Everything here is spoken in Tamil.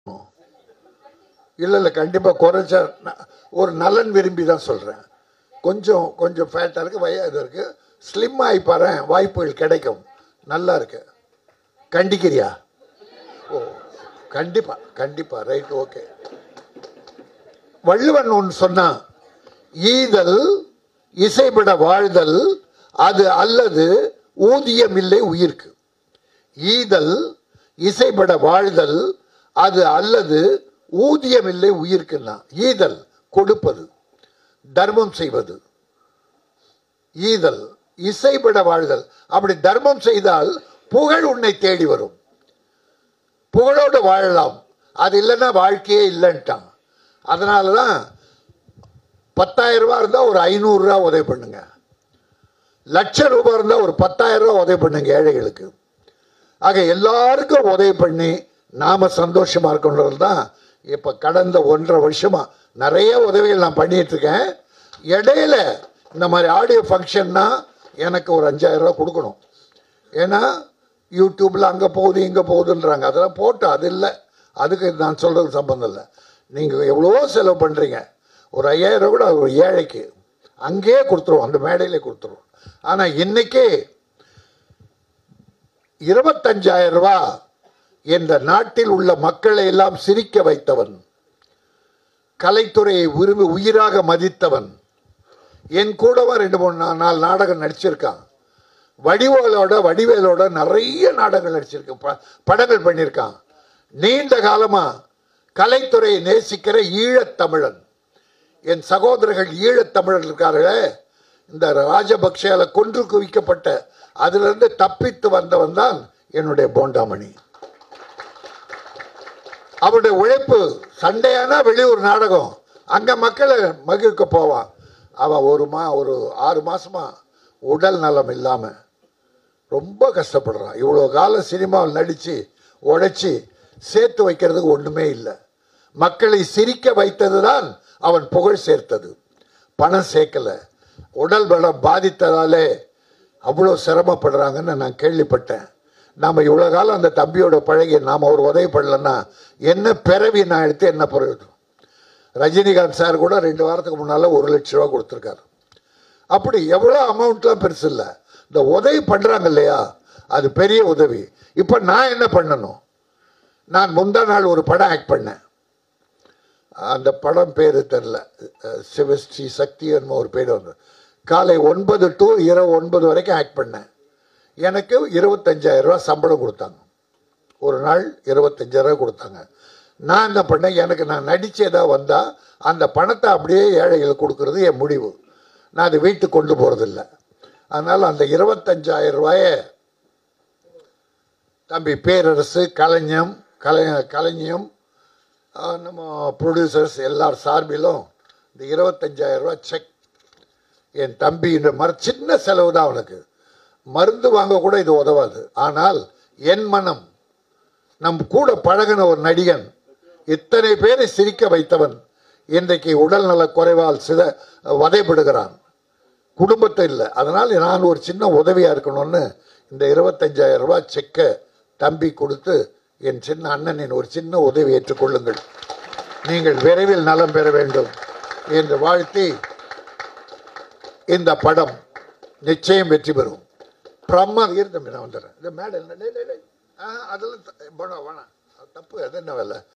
இல்லை இல்லை கண்டிப்பாக குறைச்சா ந- ஒரு நலன் விரும்பி தான் சொல்கிறேன் கொஞ்சம் கொஞ்சம் ஃபேட்டாக இருக்குது வய இது இருக்குது ஸ்லிம் ஆகி பாரு வாய்ப்புகள் கிடைக்கும் நல்லா இருக்கு கண்டிக்கிறியா ஓ கண்டிப்பாக கண்டிப்பாக ரைட் ஓகே வள்ளுவன் ஒன்று சொன்னான் ஈதல் இசைபட வாழ்தல் அது அல்லது ஊதியமில்லை உயிர்க்கு ஈதல் இசைபட வாழ்தல் அது அல்லது ஊதியமில்லை உயிர்க்குன்னா ஈதல் கொடுப்பது தர்மம் செய்வது ஈதல் இசைபட வாழ்தல் அப்படி தர்மம் செய்தால் புகழ் உன்னை தேடி வரும் புகழோடு வாழலாம் அது இல்லைன்னா வாழ்க்கையே இல்லைன்ட்டான் அதனால தான் பத்தாயிரம் ரூபாய் இருந்தால் ஒரு ஐநூறுரூவா உதவி பண்ணுங்க லட்ச ரூபாய் இருந்தால் ஒரு பத்தாயிரம் ரூபாய் உதவி பண்ணுங்க ஏழைகளுக்கு ஆக எல்லாருக்கும் உதவி பண்ணி நாம சந்தோஷமா இருக்கணுன்றது தான் இப்போ கடந்த ஒன்றரை வருஷமா நிறைய உதவிகள் நான் பண்ணிட்டு இருக்கேன் இடையில இந்த மாதிரி ஆடியோ ஃபங்க்ஷன்னா எனக்கு ஒரு அஞ்சாயிரம் ரூபாய் கொடுக்கணும் ஏன்னா யூடியூப்ல அங்கே போகுது இங்கே போகுதுன்றாங்க அதெல்லாம் போட்டு அது இல்லை அதுக்கு நான் சொல்றது சம்பந்தம் இல்லை நீங்கள் எவ்வளவோ செலவு பண்ணுறீங்க ஒரு ஐயாயிரம் ரூபாய் கூட ஒரு ஏழைக்கு அங்கேயே கொடுத்துருவோம் அந்த மேடையிலே கொடுத்துருவோம் ஆனால் இன்னைக்கே இருபத்தஞ்சாயிரம் ரூபாய் இந்த நாட்டில் உள்ள மக்களை எல்லாம் சிரிக்க வைத்தவன் கலைத்துறையை விரும்பி உயிராக மதித்தவன் என் கூடவா ரெண்டு மூணு நா- நாலு நாடகம் நடிச்சிருக்கான் வடிவேலோட வடிவேலோட நிறைய நாடகங்கள் நடிச்சிருக்கான் ப- படங்கள் பண்ணியிருக்கான் நீண்ட காலமா கலைத்துறையை நேசிக்கிற ஈழத்தமிழன் என் சகோதரர்கள் ஈழத்தமிழர் இருக்கார்களே இந்த ராஜபக்சேல கொன்று குவிக்கப்பட்ட அதிலிருந்து தப்பித்து வந்தவன் தான் என்னுடைய போண்டாமணி அவருடைய உழைப்பு சண்டையானா வெளியூர் நாடகம் அங்க மக்களை மகிழ்க்க போவான் அவன் ஒரு மா ஒரு ஆறு மாசமா உடல் நலம் இல்லாம ரொம்ப கஷ்டப்படுறான் இவ்வளோ காலம் சினிமாவில் நடிச்சு உழைச்சி சேர்த்து வைக்கிறதுக்கு ஒண்ணுமே இல்லை மக்களை சிரிக்க வைத்தது தான் அவன் புகழ் சேர்த்தது பணம் சேர்க்கல உடல் பலம் பாதித்ததாலே அவ்வளோ சிரமப்படுறாங்கன்னு நான் கேள்விப்பட்டேன் நாம் இவ்வளோ காலம் அந்த தம்பியோட பழகி நாம் ஒரு உதவி பண்ணலன்னா என்ன பிறவி நான் எடுத்து என்ன பிரயோஜனம் ரஜினிகாந்த் சார் கூட ரெண்டு வாரத்துக்கு முன்னால் ஒரு லட்ச ரூபா கொடுத்துருக்காரு அப்படி எவ்வளோ அமௌண்ட்லாம் பெருசு இல்லை இந்த உதவி பண்ணுறாங்க இல்லையா அது பெரிய உதவி இப்போ நான் என்ன பண்ணணும் நான் முந்தா நாள் ஒரு படம் ஆக்ட் பண்ணேன் அந்த படம் பேர் தெரில சிவஸ்ரீ சக்தி என்னமோ ஒரு பேர் வந்து காலை ஒன்பது டு இரவு ஒன்பது வரைக்கும் ஆக்ட் பண்ணேன் எனக்கு இருபத்தஞ்சாயிரம் ரூபா சம்பளம் கொடுத்தாங்க ஒரு நாள் இருபத்தஞ்சாயிரம் ரூபா கொடுத்தாங்க நான் என்ன பண்ணேன் எனக்கு நான் நடிச்சதா வந்தால் அந்த பணத்தை அப்படியே ஏழைகளுக்கு கொடுக்கறது என் முடிவு நான் அதை வீட்டுக்கு கொண்டு போகிறதில்ல அதனால் அந்த இருபத்தஞ்சாயிரம் ரூபாய தம்பி பேரரசு கலைஞம் கலை கலைஞம் ஆஹ், நம்ம ப்ரொடியூசர்ஸ் எல்லார் சார்பிலும் இந்த இருபத்தஞ்சாயிரம் ரூபாய் செக் என் தம்பி இந்த மர சின்ன செலவு தான் அவனுக்கு மருந்து வாங்க கூட இது உதவாது ஆனால் என் மனம் நம் கூட பழகின ஒரு நடிகன் இத்தனை பேரை சிரிக்க வைத்தவன் இன்றைக்கு உடல்நல குறைவால் சித வதைப்படுகிறான் குடும்பத்தை இல்லை அதனால் நான் ஒரு சின்ன உதவியா இருக்கணும்னு இந்த இருபத்தஞ்சாயிரம் ரூபாய் செக்கை தம்பி கொடுத்து என் சின்ன அண்ணனின் ஒரு சின்ன உதவி ஏற்றுக்கொள்ளுங்கள் நீங்கள் விரைவில் நலம் பெற வேண்டும் என்று வாழ்த்தி இந்த படம் நிச்சயம் வெற்றி பெறும் பிரம்மா இரு தம்பி நான் வந்துடுறேன் இந்த மேடை இல்லை, டேய், டேய், டேய். ஆ, அதெல்லாம் த- வேணாம் வேணாம் அது தப்பு அது என்ன வேலை